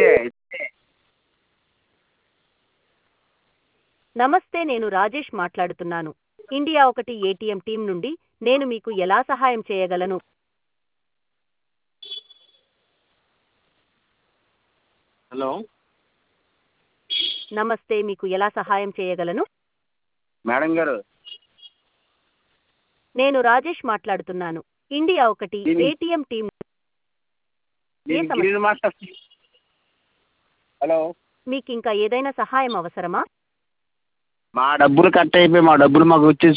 ఇదే ఇదే నమస్తే నేను రాజేష్ మాట్లాడుతున్నాను ఇండియా ఒకటి ఏటీఎం టీం నుండి నేను మీకు ఎలా సహాయం చేయగలను హలో నమస్తే మీకు ఎలా సహాయం చేయగలను మేడం గారు నేను రాజేష్ మాట్లాడుతున్నాను ఇండియా ఒకటి దీని- ఏటీఎం టీం నేను సమస్య? గ్రీన్ మాస్టర్ హలో మీకు ఇంకా ఏదైనా సహాయం అవసరమా మా డబ్బులు కట్ అయిపోయి మా డబ్బులు మాకు వచ్చేసి